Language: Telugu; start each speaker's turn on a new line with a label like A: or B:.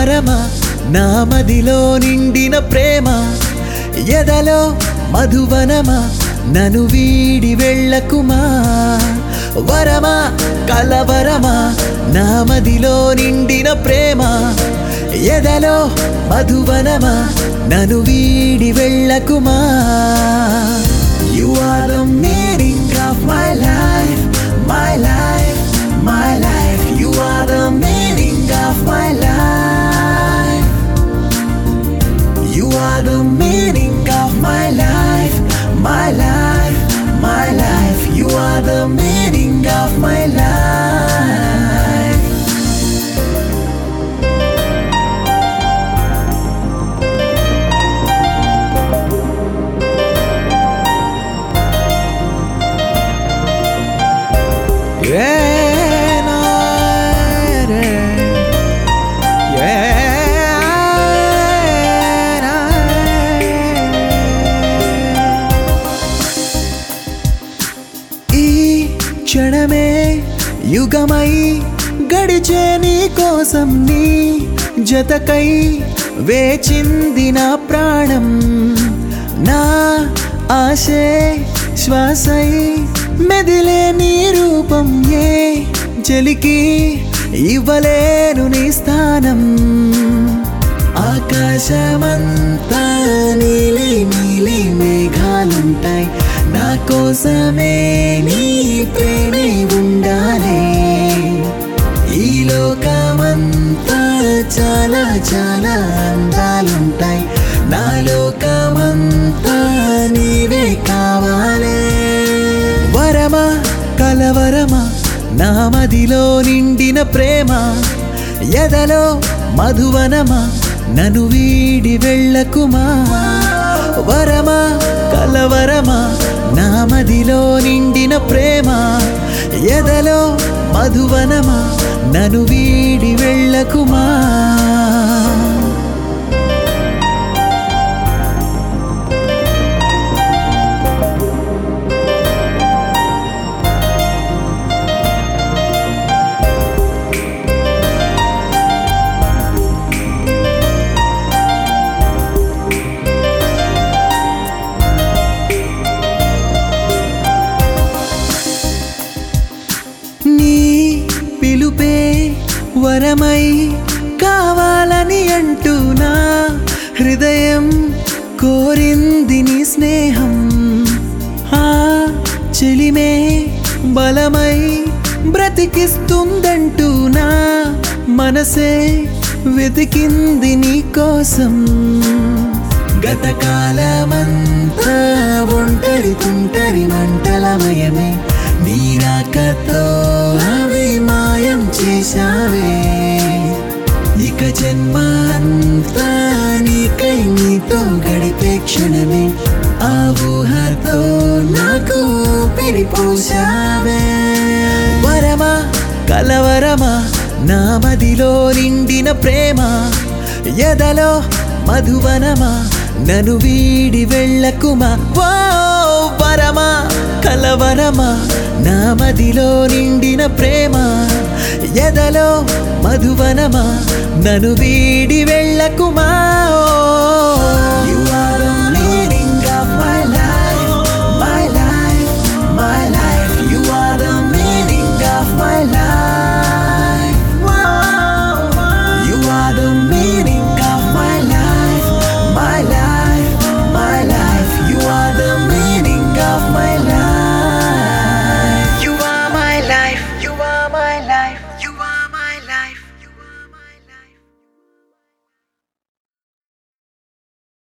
A: కలవరమా నా మదిలో నిండిన ప్రేమ ఎదలో మధువనమా నను వీడి వెళ్ళకుమా వరమా కలవరమా నా మదిలో నిండిన ప్రేమ ఎదలో మధువనమా నను వీడి వెళ్ళకుమా you are the meaning of my life my life my life you are the meaning of my life you are the meaning of my life my life my life you are the meaning of my life ఈ క్షణమే యుగమై గడిచే నీ కోసం నీ జతకై వేచింది నా ప్రాణం నా ఆశే శ్వాసై మెదిలే నీ రూపం ఏ చెలికి ఇవ్వలేను నీ స్థానం ఆకాశమంతా నీలి నీలి మేఘాలుంటాయి నా కోసమే నీ ప్రేమే ఉండాలి ఈ లోకమంతా చాలా చాలా అందాలుంటాయి నా లోకమంతా నీవే కావాలి వరమా కలవరమా నా మదిలో నిండిన ప్రేమ ఎదలో మధువనమా నను వీడి వెళ్ళకుమా వరమా కలవరమా నా మదిలో నిండిన ప్రేమ ఎదలో మధువనమా నను వీడి వెళ్ళకుమా నీ పిలుపే వరమై కావాలని అంటూనా హృదయం కోరింది నీ స్నేహం ఆ చెలిమే బలమై బ్రతికిస్తుందంటూనా మనసే వెతికింది నీ కోసం గతకాలమంతా ఒంటరి తుంటరి మంటలమయమే నీరాకతో అవి మాయం చేశావే ఇక జన్మ అంతా నీకై నీతో గడిపే క్షణమే ఆ ఊహతో నాకు పిరిపోశావే వరమా కలవరమా నా మదిలో నిండిన ప్రేమ ఎదలో మధువనమా నను వీడి వెళ్ళకుమా ఓ వరమా కలవరమా నా మదిలో నిండిన ప్రేమ ఎదలో మధువనమా నను వీడి వెళ్ళకుమా ఓ